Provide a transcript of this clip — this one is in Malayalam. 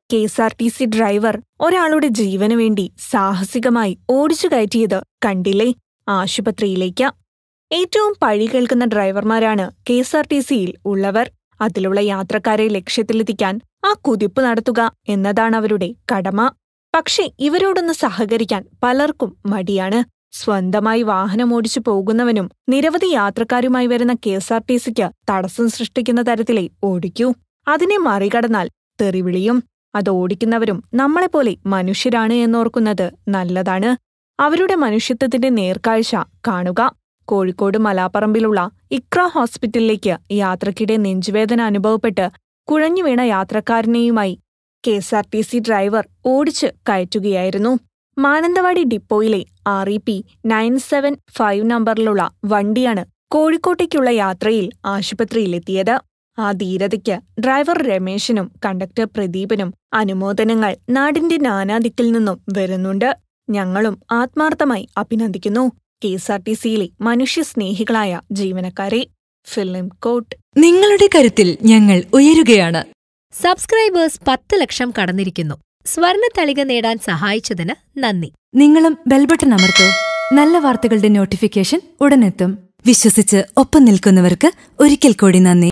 K S R T C driver ഒരാളുടെ ജീവനു വേണ്ടി സാഹസികമായി ഓടിച്ചു കയറ്റിയത് കണ്ടില്ലേ ആശുപത്രിയിലേക്ക് ഏറ്റവും പഴി കേൾക്കുന്ന ഡ്രൈവർമാരാണ് കെ എസ് ആർ ടി സിയിൽ ഉള്ളവർ അതിലുള്ള യാത്രക്കാരെ ലക്ഷ്യത്തിലെത്തിക്കാൻ ആ കുതിപ്പ് നടത്തുക എന്നതാണ് അവരുടെ കടമ പക്ഷേ ഇവരോടൊന്ന് സഹകരിക്കാൻ പലർക്കും മടിയാണ് സ്വന്തമായി വാഹനമോടിച്ചു പോകുന്നവനും നിരവധി യാത്രക്കാരുമായി വരുന്ന കെ എസ് ആർ ടി സിക്ക് തടസ്സം സൃഷ്ടിക്കുന്ന തരത്തിലേ ഓടിക്കൂ അതിനെ മറികടന്നാൽ തെറിവിളിയും അത് ഓടിക്കുന്നവരും നമ്മളെപ്പോലെ മനുഷ്യരാണ് എന്നോർക്കുന്നത് നല്ലതാണ് അവരുടെ മനുഷ്യത്വത്തിന്റെ നേർക്കാഴ്ച കാണുക കോഴിക്കോട് മലാപ്പറമ്പിലുള്ള ഇക്ര ഹോസ്പിറ്റലിലേക്ക് യാത്രക്കിടെ നെഞ്ചുവേദന അനുഭവപ്പെട്ട് കുഴഞ്ഞു വീണ യാത്രക്കാരനെയുമായി K S R T C driver ഓടിച്ച് കയറ്റുകയായിരുന്നു മാനന്തവാടി ഡിപ്പോയിലെ R E P nine seven five നമ്പറിലുള്ള വണ്ടിയാണ് കോഴിക്കോട്ടേക്കുള്ള യാത്രയിൽ ആശുപത്രിയിലെത്തിയത് ആ ധീരതയ്ക്ക് ഡ്രൈവർ രമേശിനും കണ്ടക്ടർ പ്രദീപനും അനുമോദനങ്ങൾ നാടിന്റെ നാനാദിക്കിൽ നിന്നും വരുന്നുണ്ട് ഞങ്ങളും ആത്മാർത്ഥമായി അഭിനന്ദിക്കുന്നു കെ എസ് ആർ ടി സിയിലെ മനുഷ്യസ്നേഹികളായ ജീവനക്കാരെ ഫിലിം കോട്ട് നിങ്ങളുടെ കരുത്തിൽ ഞങ്ങൾ ഉയരുകയാണ് സബ്സ്ക്രൈബേഴ്സ് പത്ത് ലക്ഷം കടന്നിരിക്കുന്നു സ്വർണ തളിക നേടാൻ സഹായിച്ചതിന് നന്ദി നിങ്ങളും ബെൽബട്ടൺ അമർത്തോ നല്ല വാർത്തകളുടെ നോട്ടിഫിക്കേഷൻ ഉടനെത്തും വിശ്വസിച്ച് ഒപ്പം നിൽക്കുന്നവർക്ക് ഒരിക്കൽ കൂടി നന്ദി